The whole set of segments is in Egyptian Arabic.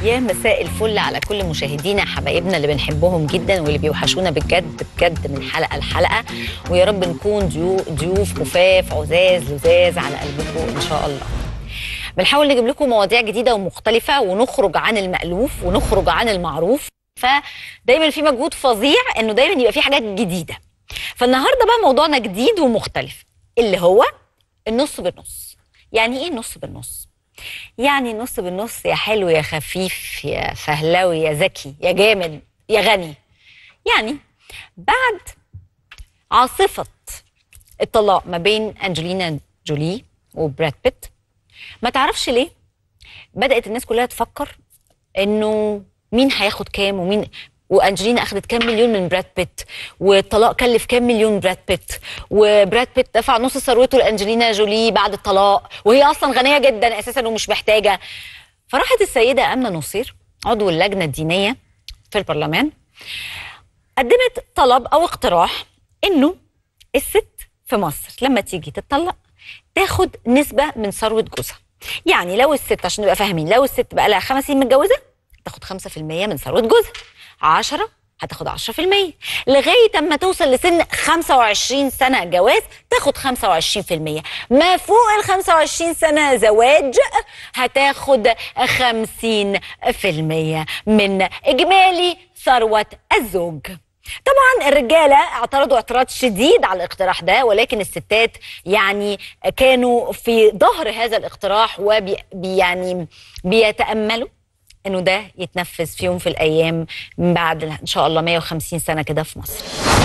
يا مساء الفل على كل مشاهدينا حبايبنا اللي بنحبهم جدا واللي بيوحشونا بجد بجد من حلقه لحلقه ويا رب نكون ضيو ضيوف خفاف عزاز لزاز على قلبكم ان شاء الله. بنحاول نجيب لكم مواضيع جديده ومختلفه ونخرج عن المألوف ونخرج عن المعروف فدايما في مجهود فظيع انه دايما يبقى في حاجات جديده. فالنهارده بقى موضوعنا جديد ومختلف اللي هو النص بالنص. يعني ايه النص بالنص؟ يعني النص بالنص يا حلو يا خفيف يا فهلاوي يا ذكي يا جامد يا غني يعني بعد عاصفة الطلاق ما بين أنجلينا جولي وبراد بيت ما تعرفش ليه بدأت الناس كلها تفكر إنه مين هياخد كام ومين وانجلينا اخذت كام مليون من براد بيت والطلاق كلف كام مليون براد بيت وبراد بيت دفع نص ثروته لانجلينا جولي بعد الطلاق وهي اصلا غنيه جدا اساسا ومش محتاجه فراحت السيده امنه نصير عضو اللجنه الدينيه في البرلمان قدمت طلب او اقتراح انه الست في مصر لما تيجي تتطلق تاخد نسبه من ثروه جوزها يعني لو الست عشان نبقى فاهمين لو الست بقى لها خمس سنين متجوزه تاخد 5% من ثروه جوزها 10 هتاخد 10% لغايه اما توصل لسن 25 سنه جواز تاخد 25% ما فوق ال 25 سنه زواج هتاخد 50% من اجمالي ثروه الزوج طبعا الرجاله اعترضوا اعتراض شديد على الاقتراح ده ولكن الستات يعني كانوا في ظهر هذا الاقتراح وبي يعني بيتاملوا انه ده يتنفذ في يوم في الايام من بعد ان شاء الله 150 سنه كده في مصر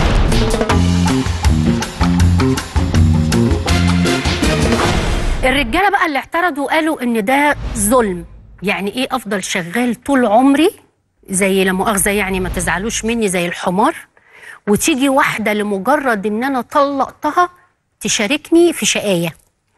الرجاله بقى اللي اعترضوا قالوا ان ده ظلم يعني ايه افضل شغال طول عمري زي لا مؤاخذه يعني ما تزعلوش مني زي الحمار وتيجي واحده لمجرد ان انا طلقتها تشاركني في شقايه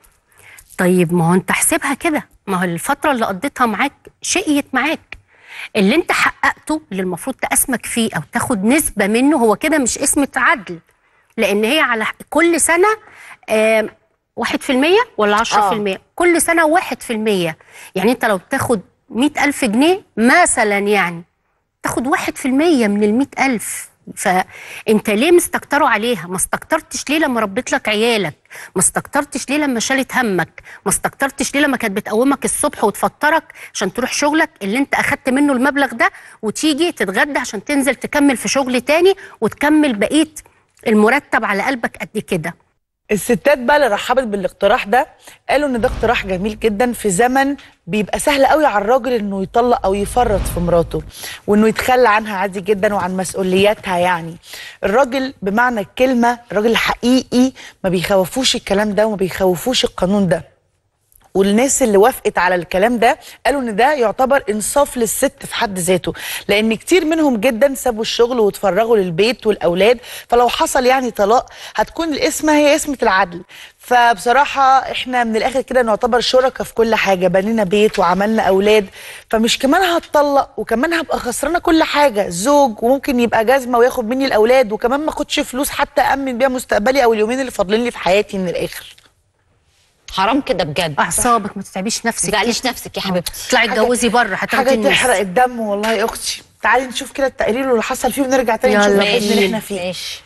طيب ما هو انت احسبها كده ما هو الفتره اللي قضيتها معاك شقيت معاك اللي انت حققته اللي المفروض تقسمك فيه او تاخد نسبه منه هو كده مش اسمه عدل لان هي على كل سنه آه واحد في المية ولا عشرة في المية كل سنة واحد في المية يعني انت لو بتاخد مئة ألف جنيه مثلا يعني تاخد واحد في المية من المئة ألف فانت ليه مستكتروا عليها ما استكترتش ليه لما ربيت لك عيالك ما استكترتش ليه لما شالت همك ما استكترتش ليه لما كانت بتقومك الصبح وتفطرك عشان تروح شغلك اللي انت اخدت منه المبلغ ده وتيجي تتغدى عشان تنزل تكمل في شغل تاني وتكمل بقيه المرتب على قلبك قد كده الستات بقى اللي رحبت بالاقتراح ده قالوا ان ده اقتراح جميل جدا في زمن بيبقى سهل قوي على الراجل انه يطلق او يفرط في مراته وانه يتخلى عنها عادي جدا وعن مسؤولياتها يعني الراجل بمعنى الكلمه الراجل الحقيقي ما بيخوفوش الكلام ده وما بيخوفوش القانون ده والناس اللي وافقت على الكلام ده قالوا ان ده يعتبر انصاف للست في حد ذاته لان كتير منهم جدا سابوا الشغل وتفرغوا للبيت والاولاد فلو حصل يعني طلاق هتكون الاسم هي اسمه العدل فبصراحة احنا من الاخر كده نعتبر شركاء في كل حاجة بنينا بيت وعملنا اولاد فمش كمان هتطلق وكمان هبقى خسرانة كل حاجة زوج وممكن يبقى جزمة وياخد مني الاولاد وكمان ما اخدش فلوس حتى امن بيها مستقبلي او اليومين اللي فاضلين لي في حياتي من الاخر حرام كده بجد اعصابك ما تتعبيش نفسك تزعليش نفسك يا حبيبتي اطلعي اتجوزي بره هتاخدي حاجة النص تحرق الدم والله يا اختي تعالي نشوف كده التقرير اللي حصل فيه ونرجع تاني يلا نشوف الحزن اللي بينا. احنا فيه ماشي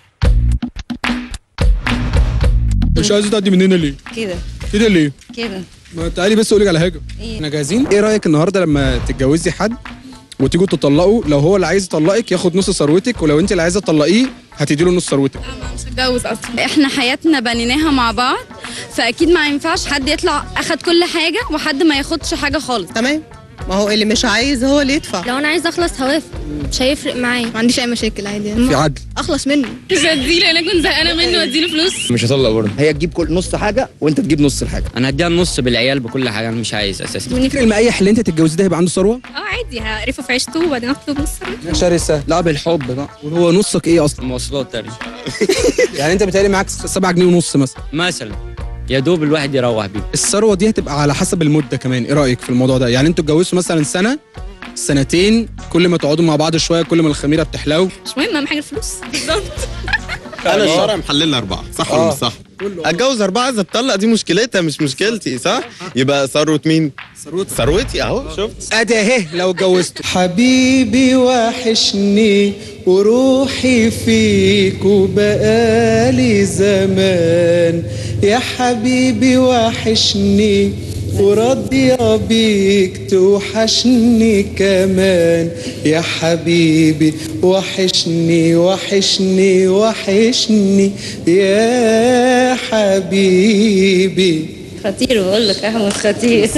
مش عايزه تعدي مننا ليه؟ كده كده ليه؟ كده ما تعالي بس اقول لك على حاجه إيه؟ احنا جاهزين ايه رايك النهارده لما تتجوزي حد وتيجوا تطلقوا لو هو اللي عايز يطلقك ياخد نص ثروتك ولو انت اللي عايزه تطلقيه هتدي له نص ثروتك مش هتجوز اصلا احنا حياتنا بنيناها مع بعض فاكيد ما ينفعش حد يطلع اخد كل حاجه وحد ما ياخدش حاجه خالص تمام ما هو اللي مش عايز هو اللي يدفع لو انا عايزه اخلص هوافق مش هيفرق معايا ما عنديش اي مشاكل عادي في عدل اخلص منه مش هديله انا كنت زهقانه منه واديله فلوس مش هطلق برضه هي تجيب كل نص حاجه وانت تجيب نص الحاجه انا هديها النص بالعيال بكل حاجه انا مش عايز اساسا تفتكر المقايح اللي انت تتجوزيه ده هيبقى عنده ثروه؟ اه عادي هقرفه في عيشته وبعدين اطلب نص شرسه لا بالحب بقى وهو نصك ايه اصلا؟ مواصلات تاني يعني انت بتهيألي معاك 7 جنيه ونص مثلا مثلا يا دوب الواحد يروح بيه الثروه دي هتبقى على حسب المده كمان ايه رايك في الموضوع ده؟ يعني انتوا اتجوزتوا مثلا سنه سنتين كل ما تقعدوا مع بعض شويه كل ما الخميره بتحلو مش مهم اهم حاجه الفلوس بالظبط انا الشرع محللنا اربعه صح ولا آه. مش صح اتجوز اربعه عايز اتطلق دي مشكلتها مش مشكلتي صح يبقى ثروه مين ثروتك ثروتي اهو شفت ادي اهي لو اتجوزت حبيبي وحشني وروحي فيك وبقالي زمان يا حبيبي وحشني وراضية بيك توحشني كمان يا حبيبي وحشني وحشني وحشني يا حبيبي خطير بقول لك احمد خطير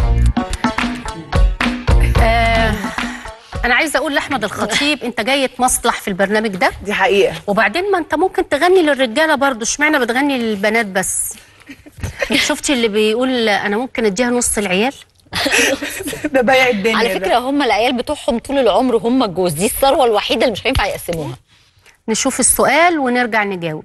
آه انا عايزه اقول لاحمد الخطيب انت جاي تمصلح في البرنامج ده دي حقيقه وبعدين ما انت ممكن تغني للرجاله برضو اشمعنى بتغني للبنات بس شفتي اللي بيقول انا ممكن اديها نص العيال ده بايع الدنيا على فكره هم العيال بتوعهم طول العمر هم الجوز دي الثروه الوحيده اللي مش هينفع يقسموها نشوف السؤال ونرجع نجاوب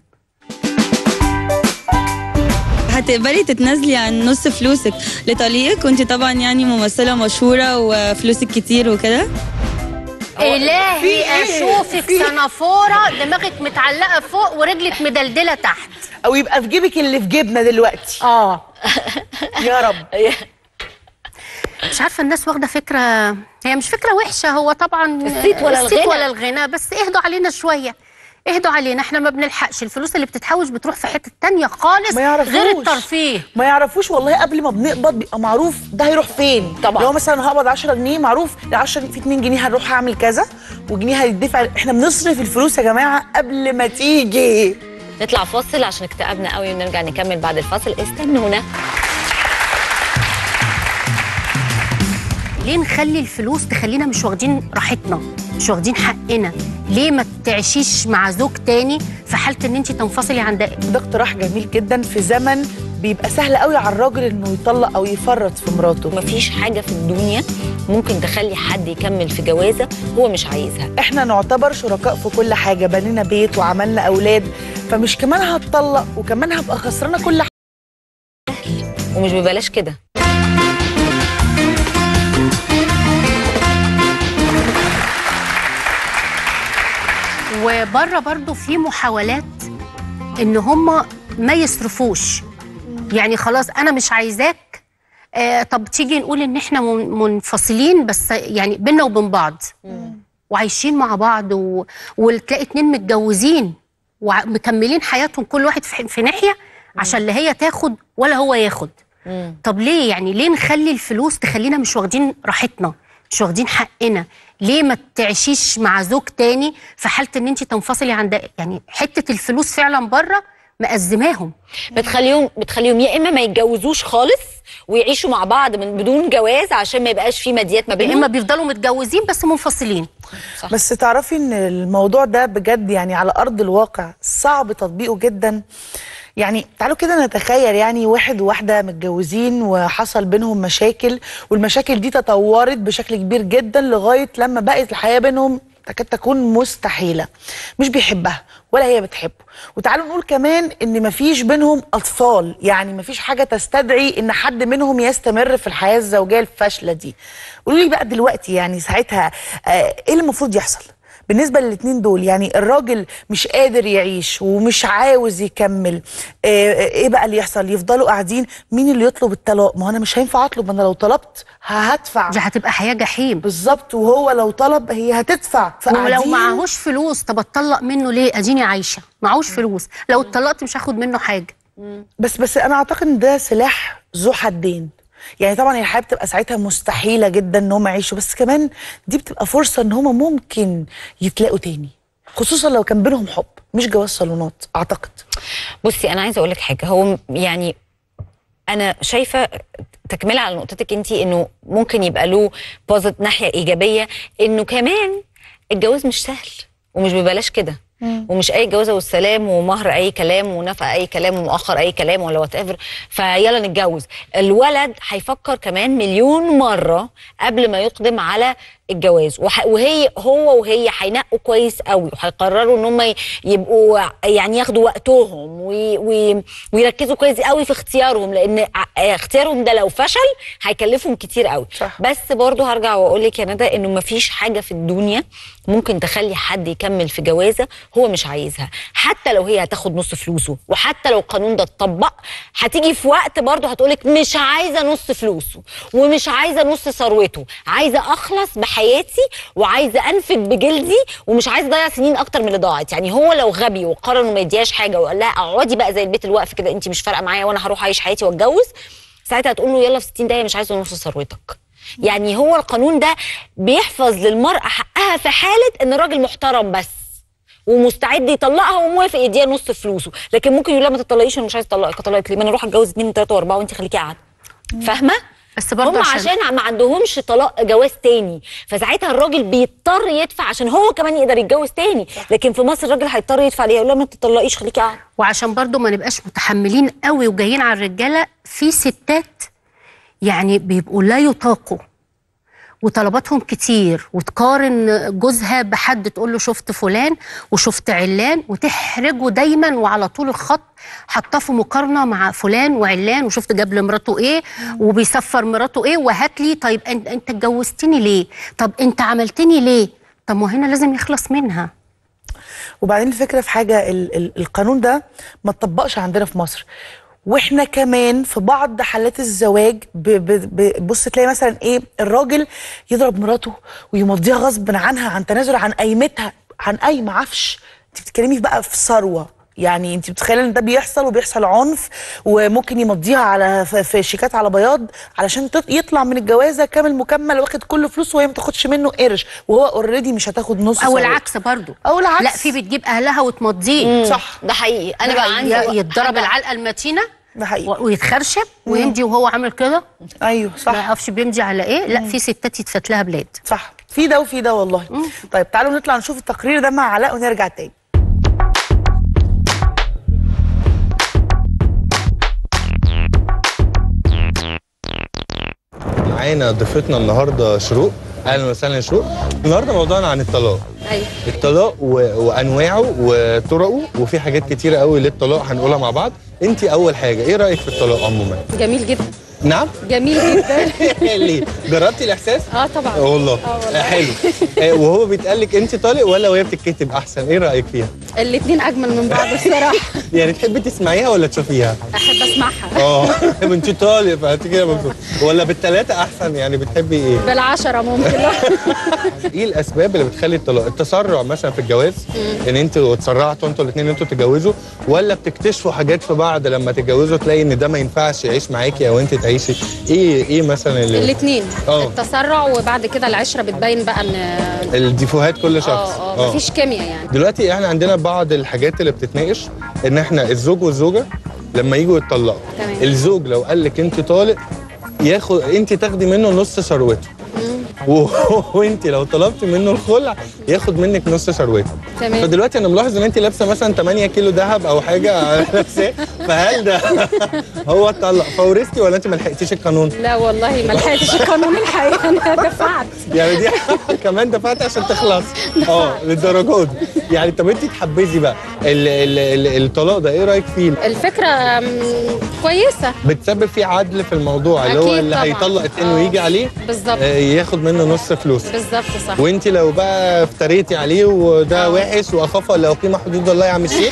هتقبلي تتنازلي عن نص فلوسك لطليقك وانت طبعا يعني ممثله مشهوره وفلوسك كتير وكده الهي اشوفك سنافوره دماغك متعلقه فوق ورجلك مدلدله تحت او يبقى في جيبك اللي في جيبنا دلوقتي اه يا رب مش عارفه الناس واخده فكره هي مش فكره وحشه هو طبعا الصيت ولا الصيت الغنى. ولا الغنى بس اهدوا علينا شويه اهدوا علينا احنا ما بنلحقش الفلوس اللي بتتحوش بتروح في حته تانية خالص ما يعرفوش غير الترفيه ما يعرفوش والله قبل ما بنقبض بيبقى معروف ده هيروح فين طبعا. لو مثلا هقبض 10 جنيه معروف ال 10 في 2 جنيه هنروح اعمل كذا وجنيه هيدفع احنا بنصرف الفلوس يا جماعه قبل ما تيجي نطلع فاصل عشان اكتئبنا قوي ونرجع نكمل بعد الفاصل استنونا ليه نخلي الفلوس تخلينا مش واخدين راحتنا مش واخدين حقنا ليه ما تعيشيش مع زوج تاني في حاله ان انت تنفصلي عن ده ده اقتراح جميل جدا في زمن بيبقى سهل قوي على الراجل انه يطلق او يفرط في مراته مفيش حاجه في الدنيا ممكن تخلي حد يكمل في جوازه هو مش عايزها احنا نعتبر شركاء في كل حاجه بنينا بيت وعملنا اولاد فمش كمان هتطلق وكمان هبقى خسرانه كل حاجه ومش ببلاش كده وبره برضو في محاولات ان هم ما يصرفوش يعني خلاص انا مش عايزاك آه طب تيجي نقول ان احنا من- منفصلين بس يعني بينا وبين بعض وعايشين مع بعض و... وتلاقي اتنين متجوزين ومكملين حياتهم كل واحد في, في ناحيه عشان لا هي تاخد ولا هو ياخد طب ليه يعني ليه نخلي الفلوس تخلينا مش واخدين راحتنا مش واخدين حقنا ليه ما تعيشيش مع زوج تاني في حاله ان انت تنفصلي عن ده يعني حته الفلوس فعلا بره مأزماهم بتخليهم بتخليهم يا اما ما يتجوزوش خالص ويعيشوا مع بعض من بدون جواز عشان ما يبقاش في ماديات ما يا بينهم اما بيفضلوا متجوزين بس منفصلين بس تعرفي ان الموضوع ده بجد يعني على ارض الواقع صعب تطبيقه جدا يعني تعالوا كده نتخيل يعني واحد وواحده متجوزين وحصل بينهم مشاكل والمشاكل دي تطورت بشكل كبير جدا لغايه لما بقت الحياه بينهم تكاد تكون مستحيله مش بيحبها ولا هي بتحبه وتعالوا نقول كمان ان مفيش بينهم اطفال يعني مفيش حاجه تستدعي ان حد منهم يستمر في الحياه الزوجيه الفاشله دي قولوا لي بقى دلوقتي يعني ساعتها آه، ايه اللي المفروض يحصل بالنسبه للاتنين دول يعني الراجل مش قادر يعيش ومش عاوز يكمل آه، آه، ايه بقى اللي يحصل يفضلوا قاعدين مين اللي يطلب الطلاق ما هو انا مش هينفع اطلب انا لو طلبت ه- هدفع دي هتبقى حياه جحيم بالظبط وهو لو طلب هي هتدفع ولو فقاعدين- معهوش فلوس طب اتطلق منه ليه اديني عايشه معهوش فلوس لو اتطلقت مش هاخد منه حاجه بس بس انا اعتقد ان ده سلاح ذو حدين يعني طبعا الحياه بتبقى ساعتها مستحيله جدا ان هم يعيشوا بس كمان دي بتبقى فرصه ان هم ممكن يتلاقوا تاني خصوصا لو كان بينهم حب مش جواز صالونات اعتقد بصي انا عايزه اقول لك حاجه هو يعني انا شايفه تكمله على نقطتك انت انه ممكن يبقى له بوزيت ناحيه ايجابيه انه كمان الجواز مش سهل ومش ببلاش كده ومش اي جوازه والسلام ومهر اي كلام ونفقه اي كلام ومؤخر اي كلام ولا وات ايفر فيلا نتجوز الولد هيفكر كمان مليون مره قبل ما يقدم على الجواز وح- وهي هو وهي هينقوا كويس قوي وهيقرروا ان هم يبقوا يعني ياخدوا وقتهم وي وي ويركزوا كويس قوي في اختيارهم لان ع- اختيارهم ده لو فشل هيكلفهم كتير قوي صح. بس برضو هرجع واقول لك يا ندى انه مفيش حاجه في الدنيا ممكن تخلي حد يكمل في جوازه هو مش عايزها حتى لو هي هتاخد نص فلوسه وحتى لو القانون ده اتطبق هتيجي في وقت برضه هتقولك مش عايزه نص فلوسه ومش عايزه نص ثروته عايزه اخلص بحياتي وعايزه انفد بجلدي ومش عايزه اضيع سنين اكتر من اللي ضاعت يعني هو لو غبي وقرر انه ما يديهاش حاجه وقال لها اقعدي بقى زي البيت الوقف كده انت مش فارقه معايا وانا هروح اعيش حياتي واتجوز ساعتها هتقول له يلا في 60 دقيقه مش عايزه نص ثروتك يعني هو القانون ده بيحفظ للمرأة حقها في حالة ان الراجل محترم بس ومستعد يطلقها وموافق يديها نص فلوسه لكن ممكن يقول لها ما تطلقيش انا مش عايز اطلقك اطلقك ليه ما انا اروح اتجوز اثنين وثلاثه واربعه وانت خليكي قاعده فاهمه بس برضه هم عشان- عشان ما عندهمش طلاق جواز تاني فساعتها الراجل بيضطر يدفع عشان هو كمان يقدر يتجوز تاني لكن في مصر الراجل هيضطر يدفع ليه يقول لها ما تطلقيش خليكي قاعده وعشان برضو ما نبقاش متحملين قوي وجايين على الرجاله في ستات يعني بيبقوا لا يطاقوا وطلباتهم كتير وتقارن جوزها بحد تقول له شفت فلان وشفت علان وتحرجه دايما وعلى طول الخط حاطاه في مقارنه مع فلان وعلان وشفت جاب لمراته ايه وبيسفر مراته ايه وهات لي طيب انت انت اتجوزتني ليه؟ طب انت عملتني ليه؟ طب ما هنا لازم يخلص منها وبعدين الفكره في حاجه ال ال القانون ده ما اتطبقش عندنا في مصر واحنا كمان في بعض حالات الزواج ب- ب- ب- بص تلاقي مثلا ايه الراجل يضرب مراته ويمضيها غصب عنها عن تنازل عن قيمتها عن قايمه عفش انت بتتكلمي بقى في ثروه يعني انت متخيله ان ده بيحصل وبيحصل عنف وممكن يمضيها على في- في شيكات على بياض علشان تط- يطلع من الجوازه كامل مكمل واخد كل فلوسه وهي ما تاخدش منه قرش وهو اوريدي مش هتاخد نص او ثروته. العكس برضو او العكس لا في بتجيب اهلها وتمضيه صح ده حقيقي انا بقى عندي ي- يتضرب حاجة- العلقه المتينه ده حقيقي و- ويتخرشب مم. ويمضي وهو عامل كده ايوه صح ما يعرفش بيمضي على ايه لا في ستات يتفات لها بلاد صح في ده وفي ده والله طيب تعالوا نطلع نشوف التقرير ده مع علاء ونرجع تاني معانا ضيفتنا النهارده شروق اهلا وسهلا يا شروق النهارده موضوعنا عن الطلاق ايوه الطلاق و... وانواعه وطرقه وفي حاجات كتيره قوي للطلاق هنقولها مع بعض انت اول حاجه ايه رايك في الطلاق عموما جميل جدا نعم جميل جدا ليه جربتي الاحساس اه طبعا والله اه والله. آه، حلو آه، وهو بيتقال لك انت طالق ولا وهي بتتكتب احسن ايه رايك فيها الاثنين اجمل من بعض الصراحه يعني تحبي تسمعيها ولا تشوفيها احب اسمعها اه انت طالق فانت كده مبسوط ولا بالثلاثه احسن يعني بتحبي ايه بالعشره ممكن ايه الاسباب اللي بتخلي الطلاق التسرع مثلا في الجواز ان انتوا اتسرعتوا انتوا الاثنين انتوا تتجوزوا ولا بتكتشفوا حاجات في بعض لما تتجوزوا تلاقي ان ده ما ينفعش يعيش معاكي او انت تعيشي ايه ايه مثلا اللي الاثنين اه. التسرع وبعد كده العشره بتبين بقى ان الديفوهات كل شخص اه اه مفيش كيمياء يعني دلوقتي احنا عندنا بعض الحاجات اللي بتتناقش ان احنا الزوج والزوجه لما يجوا يتطلقوا تمام. الزوج لو قال لك انت طالق ياخد انت تاخدي منه نص ثروته و- وانت لو طلبتي منه الخلع ياخد منك نص ثروته تمام. فدلوقتي انا ملاحظ ان انت لابسه مثلا 8 كيلو ذهب او حاجه لابساه فهل ده هو اتطلق فورثتي ولا انت ما لحقتيش القانون؟ لا والله ما لحقتش القانون الحقيقه انا دفعت يعني دي كمان دفعت عشان تخلص اه للدرجات دي يعني طب انت تحبذي بقى ال- ال- ال- الطلاق ده ايه رايك فيه؟ الفكره مم، كويسه بتسبب فيه عدل في الموضوع اللي هو أكيد اللي طبعاً. هيطلق التاني آه. ويجي عليه بالظبط آه، ياخد منه نص فلوس بالظبط صح وانت لو بقى افتريتي عليه وده وحش واخاف لو قيمه حدود الله يا عم الشيخ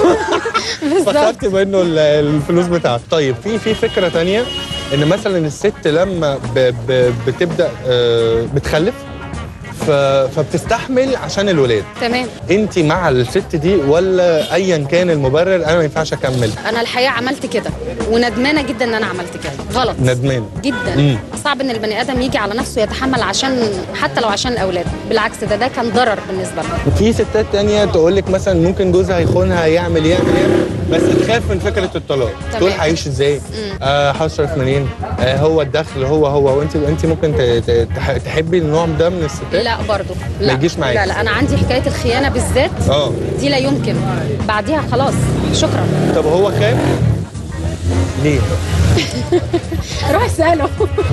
فخدتي منه ال- الفلوس بتاعته طيب في في فكره تانية ان مثلا الست لما ب ب بتبدا آه، بتخلف ف- فبتستحمل عشان الولاد تمام انت مع الست دي ولا ايا كان المبرر انا ما ينفعش اكمل انا الحقيقه عملت كده وندمانه جدا ان انا عملت كده غلط ندمان جدا مم. صعب ان البني ادم يجي على نفسه يتحمل عشان حتى لو عشان الاولاد بالعكس ده ده كان ضرر بالنسبه لنا في ستات تانية تقول لك مثلا ممكن جوزها يخونها يعمل يعمل يعمل بس تخاف من فكره الطلاق تمام. تقول هعيش ازاي آه هصرف منين آه هو الدخل هو هو وانت انت ممكن ت- ت- تح- تحبي النوع ده من الستات لا برضو ما لا يجيش معاك. لا لا انا عندي حكايه الخيانه بالذات اه دي لا يمكن بعديها خلاص شكرا طب هو خاف ليه روح اساله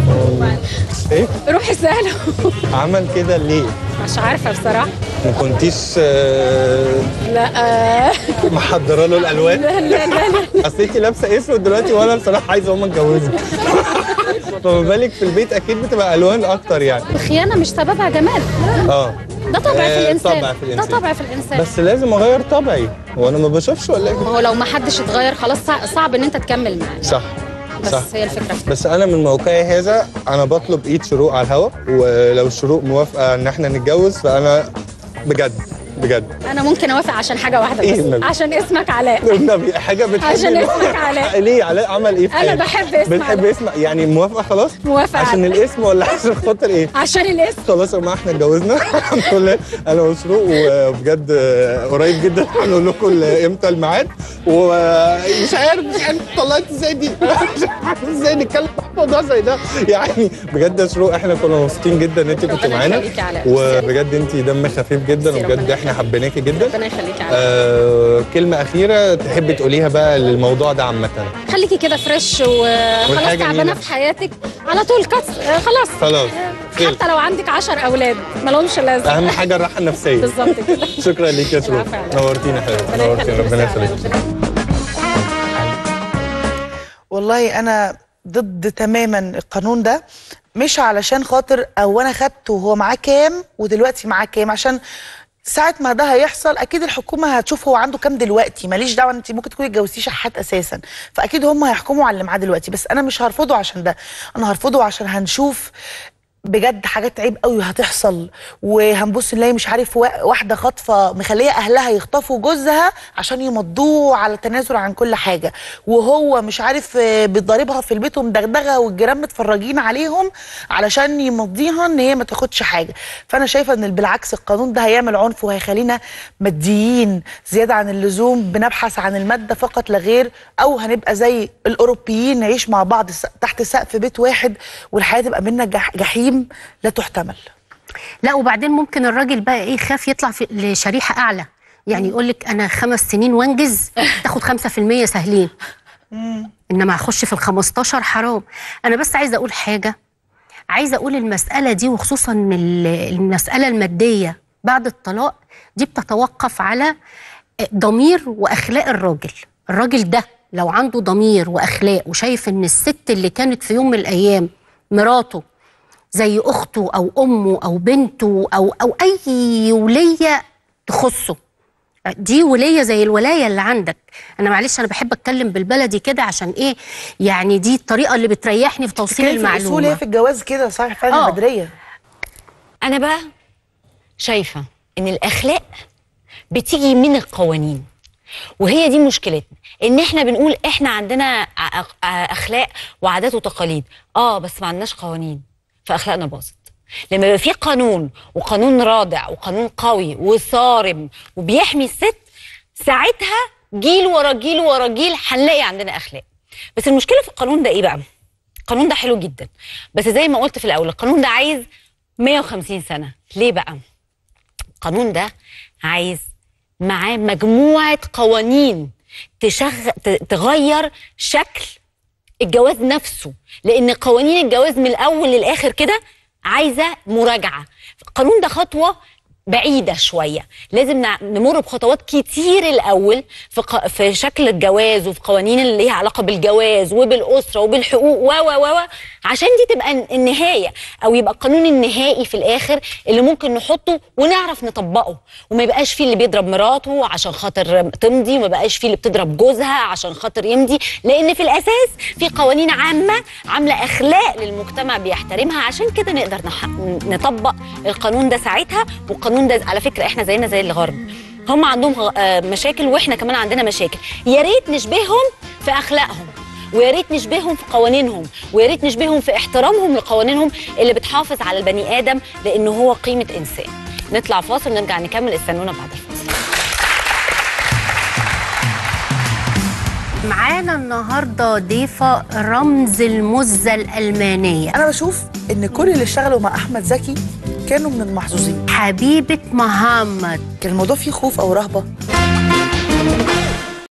ايه روح اساله عمل كده ليه مش عارفه بصراحه ما كنتيش آه لا محضره له الالوان لا لا لا اصل انت لابسه اسود دلوقتي وانا بصراحه عايز اقوم اتجوزك فما بالك في البيت اكيد بتبقى الوان اكتر يعني الخيانه مش سببها جمال اه ده طبع آه، في الانسان طبع في ده الإنسان. طبع في الانسان بس لازم اغير طبعي هو انا ما بشوفش ولا ما ايه هو لو ما حدش اتغير خلاص صع- صعب ان انت تكمل معاه صح بس صح هي الفكره في كده. بس انا من موقعي هذا انا بطلب ايد شروق على الهوا ولو الشروق موافقه ان احنا نتجوز فانا بجد بجد انا ممكن اوافق عشان حاجه واحده إيه بس النبي؟ عشان اسمك علاء النبي حاجه بتحب عشان اسمك علاء. ليه علاء عمل ايه في أنا حياتك؟ بحب اسم بتحب علاء. اسم يعني موافقه خلاص موافقة عشان علاء. الاسم ولا عشان خاطر ايه عشان الاسم خلاص يا جماعه احنا اتجوزنا الحمد لله انا وشروق وبجد آه، قريب جدا هنقول لكم ال- امتى الميعاد ومش عارف مش عارف طلعت ازاي دي مش عارف ازاي نتكلم في موضوع زي ده يعني بجد يا شروق احنا كنا مبسوطين جدا ان انت كنت ربنا معانا يخليك يا علاء. وبجد انت دم خفيف جدا ميرسي، وبجد ربنا احنا حبيناكي جدا ربنا يخليك يا علاء آه كلمة أخيرة تحب تقوليها بقى للموضوع ده عامة خليكي كده فريش وخلاص والحاجة تعبانه جميلة. في حياتك على طول كت... آه، خلاص خلاص خير. حتى لو عندك 10 اولاد ما لهمش لازمه أهم حاجة الراحة النفسية بالظبط كده شكرا ليك يا شروق العفو يا علاء. نورتينا يا حبيبي ربنا نورتينا يخليك. ربنا ميرسي يا يخليك والله انا ضد تماما القانون ده مش علشان خاطر او انا خدته وهو معاه كام ودلوقتي معاه كام عشان ساعة ما ده هيحصل اكيد الحكومة هتشوف هو عنده كام دلوقتي ماليش دعوة انت ممكن تكوني اتجوزتيه شحات اساسا فاكيد هم هيحكموا على اللي معاه دلوقتي بس انا مش هرفضه عشان ده انا هرفضه عشان هنشوف بجد حاجات عيب قوي هتحصل وهنبص نلاقي مش عارف وا- واحده خاطفه مخليه اهلها يخطفوا جوزها عشان يمضوه على تنازل عن كل حاجه وهو مش عارف آه، بتضربها في البيت ومدغدغها والجيران متفرجين عليهم علشان يمضيها ان هي ما تاخدش حاجه فانا شايفه ان بالعكس القانون ده هيعمل عنف وهيخلينا ماديين زياده عن اللزوم بنبحث عن الماده فقط لا غير او هنبقى زي الاوروبيين نعيش مع بعض س- تحت سقف بيت واحد والحياه تبقى منا جح جحيم لا تحتمل لا وبعدين ممكن الراجل بقى ايه خاف يطلع في لشريحه اعلى يعني يقول لك انا خمس سنين وانجز تاخد 5% سهلين انما هخش في ال 15 حرام انا بس عايزه اقول حاجه عايزه اقول المساله دي وخصوصا ال- المساله الماديه بعد الطلاق دي بتتوقف على ضمير واخلاق الراجل الراجل ده لو عنده ضمير واخلاق وشايف ان الست اللي كانت في يوم من الايام مراته زي اخته او امه او بنته او او اي وليه تخصه دي وليه زي الولايه اللي عندك انا معلش انا بحب اتكلم بالبلدي كده عشان ايه يعني دي الطريقه اللي بتريحني في توصيل كيف الاصول هي المعلومه في الجواز كده صح فعلا آه. بدريه انا بقى شايفه ان الاخلاق بتيجي من القوانين وهي دي مشكلتنا ان احنا بنقول احنا عندنا ع- ع- اخلاق وعادات وتقاليد اه بس ما عندناش قوانين فاخلاقنا باظت لما يبقى في قانون وقانون رادع وقانون قوي وصارم وبيحمي الست ساعتها جيل ورا جيل ورا جيل هنلاقي عندنا اخلاق بس المشكله في القانون ده ايه بقى القانون ده حلو جدا بس زي ما قلت في الاول القانون ده عايز 150 سنه ليه بقى القانون ده عايز معاه مجموعه قوانين تشغ... ت- تغير شكل الجواز نفسه لان قوانين الجواز من الاول للاخر كده عايزه مراجعه القانون ده خطوه بعيده شويه لازم نع- نمر بخطوات كتير الاول في ق... في شكل الجواز وفي قوانين اللي ليها علاقه بالجواز وبالاسره وبالحقوق و و و و عشان دي تبقى الن- النهايه او يبقى القانون النهائي في الاخر اللي ممكن نحطه ونعرف نطبقه وما يبقاش فيه اللي بيضرب مراته عشان خاطر تمضي وما بقاش فيه اللي بتضرب جوزها عشان خاطر يمضي لان في الاساس في قوانين عامه عامله اخلاق للمجتمع بيحترمها عشان كده نقدر نح... نطبق القانون ده ساعتها والقانون ده على فكره احنا زينا زي الغرب هم عندهم غ- آه، مشاكل واحنا كمان عندنا مشاكل يا ريت نشبههم في اخلاقهم ويا ريت نشبههم في قوانينهم ويا ريت نشبههم في احترامهم لقوانينهم اللي بتحافظ على البني ادم لانه هو قيمه انسان نطلع فاصل ونرجع نكمل استنونا بعد الفاصل معانا النهارده ضيفه رمز المزه الالمانيه انا بشوف ان كل اللي اشتغلوا مع احمد زكي كانوا من المحظوظين حبيبه محمد كان الموضوع فيه خوف او رهبه